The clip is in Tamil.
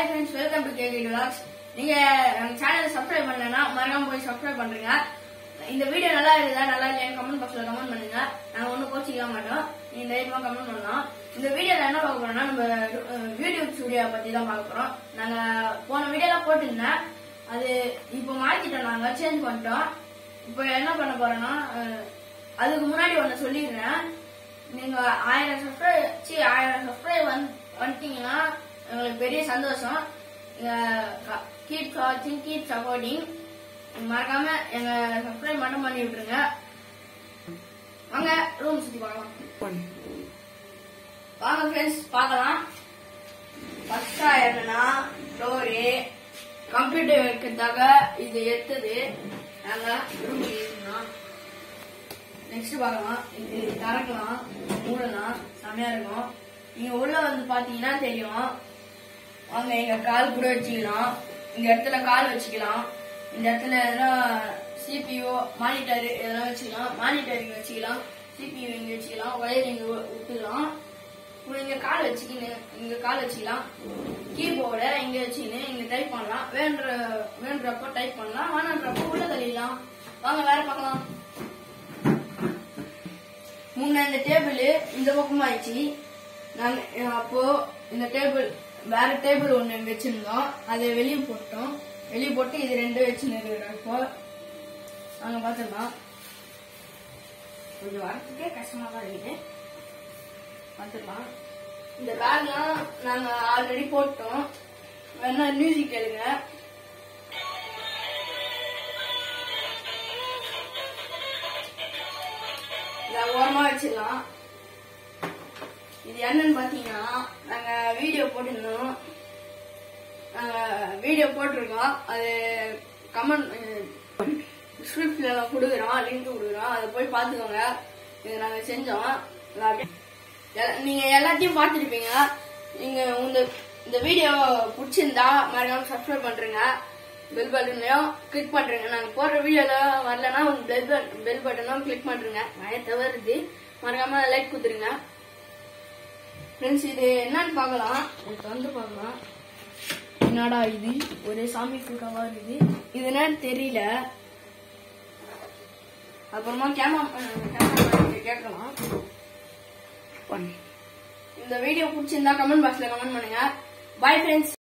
hi friends welcome to KK vlogs நீங்க நம்ம சேனலை சப்ஸ்கிரைப் பண்ணலன்னா மறக்காம போய் சப்ஸ்கிரைப் பண்றீங்க இந்த வீடியோ நல்லா இருக்குதா நல்லா இல்லையான்னு கமெண்ட் பாக்ஸ்ல கமெண்ட் பண்ணுங்க நாங்க ஒன்றும் கோச்சிக்க மாட்டோம் நீங்க தைரியமா கமெண்ட் பண்ணலாம் இந்த வீடியோல என்ன பார்க்க போறோம்னா நம்ம யூடியூப் ஸ்டுடியோ பத்தி தான் பார்க்க போறோம் நாங்க போன வீடியோல போட்டிருந்தேன் அது இப்போ மாத்திட்டோம் நாங்க சேஞ்ச் பண்ணிட்டோம் இப்போ என்ன பண்ண போறோம்னா அஹ், அதுக்கு முன்னாடி ஒன்னு சொல்லிடுறேன் நீங்க ஆயிரம் சப்ஸ்கிரைப் சி ஆயிரம் சப்ஸ்கிரைப் வந்து வந்துட்டீங்கன்னா எங்களுக்கு பெரிய சந்தோஷம் கீப் வாட்சிங் கீப் சப்போர்ட்டிங் மறக்காம எங்க சப்ஸ்கிரைப் மட்டும் பண்ணி விட்டுருங்க வாங்க ரூம் சுத்தி பார்க்கலாம் வாங்க ஃப்ரெண்ட்ஸ் பார்க்கலாம் ஃபர்ஸ்டா என்னன்னா டோரு கம்ப்யூட்டர் வைக்கிறதுக்காக இது எடுத்தது நாங்க ரூம் யூஸ் நெக்ஸ்ட் பார்க்கலாம் இது திறக்கலாம் மூடலாம் செமையா இருக்கும் நீங்க உள்ள வந்து பாத்தீங்கன்னா தெரியும் வாங்க எங்க கால் கூட வச்சுக்கலாம் இந்த இடத்துல கால் வச்சுக்கலாம் இந்த இடத்துல எதனா சிபிஓ மானிட்டர் இதெல்லாம் வச்சுக்கலாம் மானிட்டர் இங்க வச்சுக்கலாம் சிபியூ இங்க வச்சுக்கலாம் ஒயர் இங்க வி- விட்டுக்கலாம் இப்போ இங்க கால் வச்சுக்கின்னு இங்க கால் வச்சுக்கலாம் கீபோர்டை இங்க வச்சுக்கின்னு இங்க டைப் பண்ணலாம் வேண்ட வேண்டப்போ டைப் பண்ணலாம் வேணான்றப்போ உள்ள தள்ளிடலாம் வாங்க வேற பார்க்கலாம் முன்ன இந்த டேபிள் இந்த பக்கமா ஆயிடுச்சு நாங்க அஹ் அப்போ இந்த டேபிள் வேற டேபிள் ஒண்ணு வச்சிருந்தோம் அதை வெளியே போட்டோம் வெளியே போட்டு இது ரெண்டு வச்சுருக்கிறப்போ நாங்க பார்த்துக்கலாம் கொஞ்சம் வரத்துக்கே கஷ்டமா தான் இருக்குது பார்த்துக்கலாம் இந்த பேக்லாம் நாங்க ஆல்ரெடி போட்டோம் வேணா மியூசிக் கேளுங்க இதை ஓரமா வச்சிடலாம் இது என்னன்னு பாத்தீங்கன்னா நாங்க வீடியோ போட்டிருந்தோம் நாங்க வீடியோ போட்டிருக்கோம் அது கமெண்ட் டிஸ்கிரிப்ஷன்ல கொடுக்குறோம் லிங்க் கொடுக்குறோம் அதை போய் பார்த்துக்கோங்க இது நாங்க செஞ்சோம் அது அப்படியே- எ- நீங்க எல்லாத்தையும் பார்த்துருப்பீங்க நீங்க இந்த இந்த வீடியோ பிடிச்சிருந்தா மறக்காம சப்ஸ்கிரைப் பண்றீங்க பெல் பட்டன்லயும் கிளிக் பண்றீங்க நாங்க போடுற வீடியோல வரலன்னா பெல் பெல் பட்டனும் கிளிக் பண்றீங்க நிறைய தவறுது மறக்காம லைக் கொடுத்துருங்க ஃப்ரெண்ட்ஸ் இது என்னன்னு பார்க்கலாம் இது வந்து பார்க்கலாம் என்னடா இது ஒரே சாமி கூட்டமா இருக்குது இது என்னன்னு தெரியல அப்புறமா கேமரா கேமரா கேட்கலாம் இந்த வீடியோ பிடிச்சிருந்தா கமெண்ட் பாக்ஸ்ல கமெண்ட் பண்ணுங்க பை ஃப்ரெண்ட்ஸ்